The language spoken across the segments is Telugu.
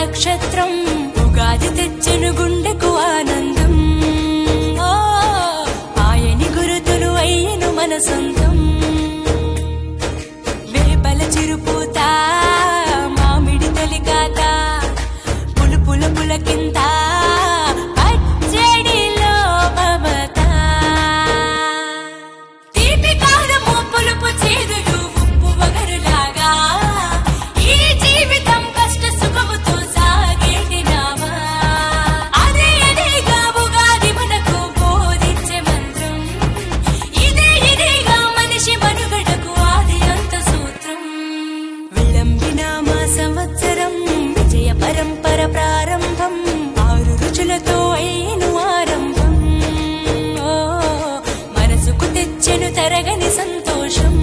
నక్షత్రం ఉగాది తెచ్చెను గుండెకు ఆనందం ఓ ఆయని గురుతులు అయ్యను మన సొంతం వేపల చిరుపూత మామిడి తలికాత పులుపుల పులకింత పచ్చడిలో మమత తీపి కారము పులుపు చేదులు ఉప్పు వగరులాగా ఈ జీవితం కష్ట సుఖముతో సాగేటి నావా అదే అదేగా ఉగాది మనకు బోధించే మంత్రం ఇదే ఇదేగా మనిషి మనుగడకు ఆది అంత సూత్రం విళంబినామ సంవత్సరం విజయ పరంపర ప్రారంభం ఆరు రుచులతో అయిను ఆరంభం ఓ మనసుకు తెచ్చెను తరగని సంతోషం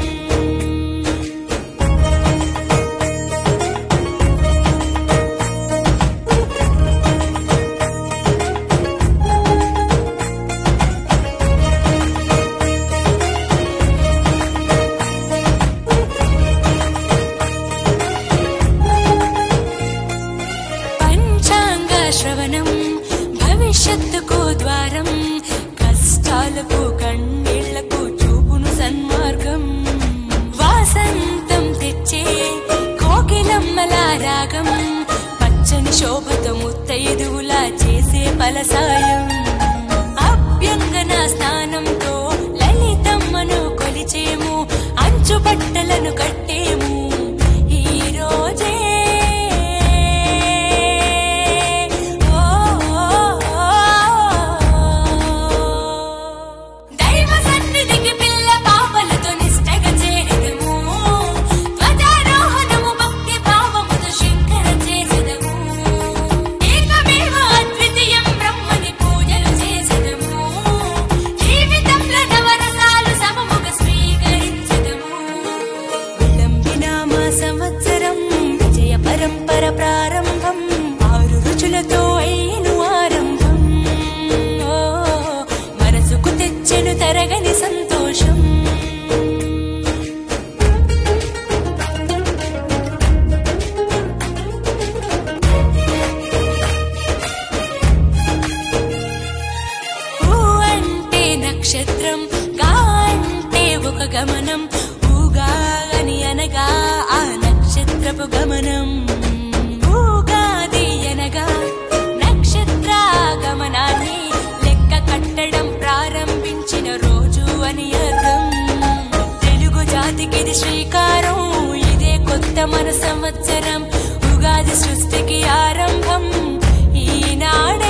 పంచాంగ శ్రవణం భవిష్యత్తుకు ద్వారం కష్టాలకు కన్నీళ్లకు చూపును సన్మార్గం వాసంతం తెచ్చే కోకిలమ్మల రాగం పచ్చని శోభతో ముత్తైదువులా చేసే ఫలసాయం అభ్యంగన స్నానంతో లలితమ్మను కొలిచేము అంచు బట్టలను కట్టేము ఈ రోజే ఓ, ఓ, దైవ సన్నిధికి పిల్ల పాపలతో నిష్టగా చేరెదము ధ్వజారోహణము భక్తి భావముతో శంకర చేసెదము ఏకమేవ అద్వితీయం బ్రహ్మని పూజలు చేసెదము జీవితంలో నవరసాలు సమముగా స్వీకరించెదము విళంబినామ సంవత్సరం విజయ పరంపర ప్రారంభం ఆరు రుచులతో అయిను ఆరంభం ఓ మనసుకు తెచ్చెను తరగని సంతోషం ఊ అంటే నక్షత్రం గా అంటే ఒక గమనం ఊగా అని అనగా ఆ నక్షత్రపు గమనం ఊగాది అనగా నక్షత్ర గమనాన్ని లెక్క కట్టడం ప్రారంభించిన రోజు అని అర్థం తెలుగు జాతికి ఇది శ్రీకారం ఇదే కొత్త మన సంవత్సరం ఉగాది సృష్టికి ఆరంభం ఈనాడే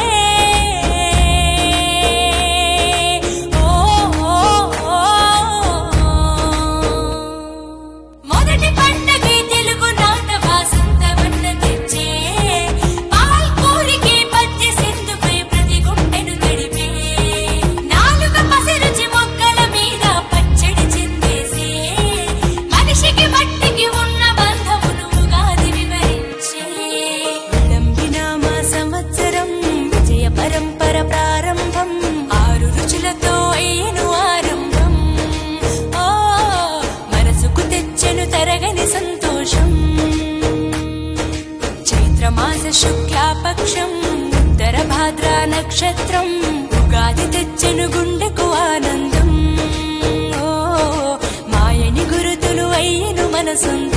ఓ, ఓ, ఓ. మొదటి పండగే తెలుగు నాట వాసంతవన్న తెచ్చే పాల్కూరికి పద్య సింధుపై ప్రతి గుండెను తడిపే నాలుక పసిరుచి మొక్కల మీద పచ్చడి చిందేసే మనిషికి మట్టికి ఉన్న బంధమును ఉగాది వివరించే విళంబినామ సంవత్సరం విజయ పరంపర ప్రారంభం ఆరు రుచులతో అయ్యను ఆరంభం ఓ మనసుకు తెచ్చెను తరగని సంతోషం చైత్రమాస శుక్లాపక్షం ఉత్తర భాద్ర నక్షత్రం ఉగాది తెచ్చెను గుండెకు ఆనందం ఓ మాయని గురుతులు అయ్యను మన సొంతం